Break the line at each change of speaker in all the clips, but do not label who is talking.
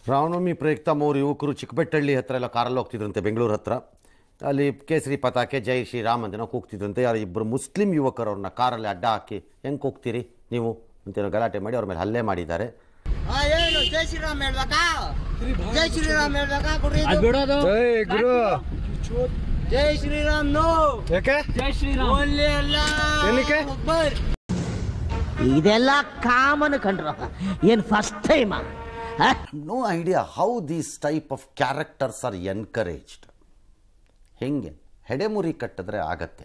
ರಾಮನವಮಿ ಪ್ರಯುಕ್ತ ಮೂರು ಯುವಕರು ಚಿಕ್ಕಬೆಟ್ಟಳ್ಳಿ ಹತ್ರ ಎಲ್ಲ ಕಾರಲ್ಲಿ ಹೋಗ್ತಿದ್ರಂತೆ ಬೆಂಗಳೂರು ಹತ್ರ ಅಲ್ಲಿ ಕೇಸರಿ ಪತಾಕೆ ಜೈ ಶ್ರೀರಾಮ್ ಅಂತೇನೋ ಕೂಗ್ತಿದ್ರಂತೆ ಯಾರು ಇಬ್ಬರು ಮುಸ್ಲಿಂ ಯುವಕರು ಅವ್ರನ್ನ ಕಾರಲ್ಲಿ ಅಡ್ಡ ಹಾಕಿ ಹೆಂಗೆ ಕೂಗ್ತೀರಿ ನೀವು ಅಂತೇನೋ ಗಲಾಟೆ ಮಾಡಿ ಅವ್ರ ಮೇಲೆ ಹಲ್ಲೆ ಮಾಡಿದ್ದಾರೆ
ಆ, ಏನು ಜೈ ಶ್ರೀರಾಮ್ ಹೇಳ್ಬೇಕಾ ಜೈ ಶ್ರೀರಾಮ್ ಹೇಳ್ಬೇಕಾ ಕೊಡ್ರಿ ಇದು.
ಬಿಡೋದು
ಏಯ್ ಗುರು
ಜೈ ಶ್ರೀರಾಮ್ ನೋ
ಯಾಕೆ
ಜೈ ಶ್ರೀರಾಮ್
ಓನ್ಲಿ ಅಲ್ಲ
ಏನಕ್ಕೆ?
ಅಕ್ಬರ್.
ಇದೆಲ್ಲ ಕಾಮನ್ ಕಂಡ್ರ ಏನ್ first time
no idea how these type of characters are encouraged ಹೆಂಗೆ ಹೆಡೆಮುರಿ ಕಟ್ಟಿದ್ರೆ ಆಗತ್ತೆ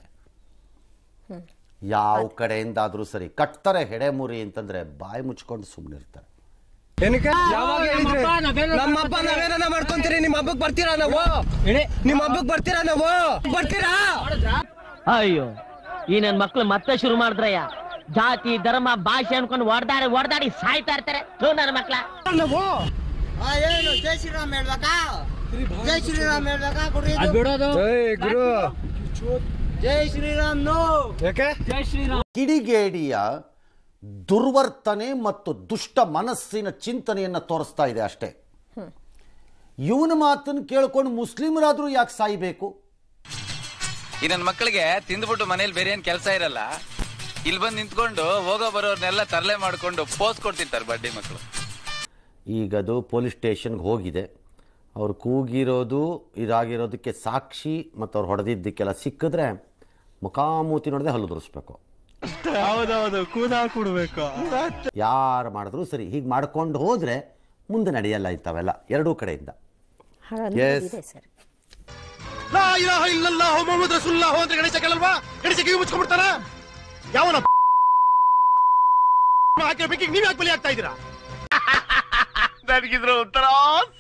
ಯಾವ ಕಡೆಯಿಂದಾದರೂ ಸರಿ ಕಟ್ತಾರೆ ಹೆಡೆಮುರಿ ಅಂತಂದ್ರೆ ಬಾಯಿ ಮುಚ್ಕೊಂಡು ಸುಮ್ಮನಿರ್ತಾರೆ
ಏನಕ್ಕೆ
ಯಾವಾಗ
ಹೇಳಿದ್ರೆ?
ನಮ್ಮಪ್ಪ ನಾವೇನೋ
ನಮ್ಮ ಹಬ್ಬ ನಾವೇನ ಮಾಡ್ಕೊಂತೀರಿ ನಿಮ್ಮ ಹಬ್ಬಕ್ಕೆ ಬರ್ತೀರಾ ನಾವು
ಹೇಳಿ
ನಿಮ್ಮ ಹಬ್ಬಕ್ಕೆ ಬರ್ತೀರಾ ನಾವು ಬರ್ತೀರಾ
ಅಯ್ಯೋ ಈ ನನ್ ಮಕ್ಳು ಮತ್ತೆ ಶುರು ಮಾಡಿದ್ರಯ್ಯ ಜಾತಿ ಧರ್ಮ ಭಾಷೆ ಅನ್ಕೊಂಡು ಹೊಡೆದಾಡಿ ಹೊಡೆದಾಡಿ ಸಾಯ್ತಾ ಇರ್ತಾರೆ ಥು ನನ್ನ ಮಕ್ಳ
ನಾವು
ಆ, ಏನು ಜೈ ಶ್ರೀರಾಮ್ ಹೇಳ್ಬೇಕಾ ಜೈ ಶ್ರೀರಾಮ್ ಹೇಳ್ಬೇಕಾ ಕೊಡ್ರಿ ಇದು.
ಅದ್ ಬಿಡೋದು
ಏಯ್ ಗುರು
ಜೈ ಶ್ರೀರಾಮ್ ನೋ
ಯಾಕೆ
ಜೈ ಶ್ರೀರಾಮ್
ಕಿಡಿಗೇಡಿಯ ದುರ್ವರ್ತನೆ ಮತ್ತು ದುಷ್ಟ ಮನಸ್ಸಿನ ಚಿಂತನೆಯನ್ನು ತೋರಿಸ್ತಾ ಇದೆ ಅಷ್ಟೇ ಇವನ ಮಾತನ್ನು ಕೇಳ್ಕೊಂಡು ಮುಸ್ಲಿಮರಾದರೂ ಯಾಕೆ ಸಾಯಬೇಕು
ಈ ನನ್ನ ಮಕ್ಕಳಿಗೆ ತಿಂದ್ಬಿಟ್ಟು ಮನೇಲಿ ಬೇರೆ ಏನ್ ಕೆಲಸ ಇರಲ್ಲ ಇಲ್ಲಿ ಬಂದು ನಿಂತ್ಕೊಂಡು ಹೋಗೋ ಬರೋರ್ನೆಲ್ಲ ತರಲೆ ಮಾಡ್ಕೊಂಡು ಪೋಸ್ ಕೊಡ್ತಿರ್ತಾರೆ ಬಡ್ಡಿ ಮಕ್ಕಳು
ಈಗದು ಪೊಲೀಸ್ ಸ್ಟೇಷನ್ಗೆ ಹೋಗಿದೆ ಅವ್ರು ಕೂಗಿರೋದು ಇದಾಗಿರೋದಕ್ಕೆ ಸಾಕ್ಷಿ ಮತ್ತು ಅವ್ರು ಹೊಡೆದಿದ್ದಕ್ಕೆಲ್ಲ ಸಿಕ್ಕಿದ್ರೆ ಮುಖಾಮೂತಿ ನೋಡದೆ ಹಲ್ಲು ದುರಿಸ್ಬೇಕು
ಹೌದೌದು ಕೂದಾ ಕೊಡ್ಬೇಕು
ಯಾರು ಮಾಡಿದ್ರು ಸರಿ ಹೀಗೆ ಮಾಡ್ಕೊಂಡು ಹೋದರೆ ಮುಂದೆ ನಡೆಯಲ್ಲ ಇಂಥವೆಲ್ಲ ಎರಡೂ ಕಡೆಯಿಂದ ಎಸ್
ಲಾ ಇಲಾಹ ಇಲ್ಲಲ್ಲಾಹು ಮುಹಮ್ಮದ್ ರಸೂಲುಲ್ಲಾಹು ಅಂತ ಗಣೇಶ ಕೇಳಲ್ವಾ ಗಣೇಶ ಕಿವಿ ಮುಚ್ಕೊಂಡ್ಬಿಡ್ತಾನ ಯಾವನ ಹಾಕಿರೋ ಬೆಕ್ಕಿಗೆ ನೀವ್ ಯಾಕೆ ಬಲಿ ಆಗ್ತಾ ಇದ್ದೀರಾ ನನಗಿದ್ರ ಒಂಥರ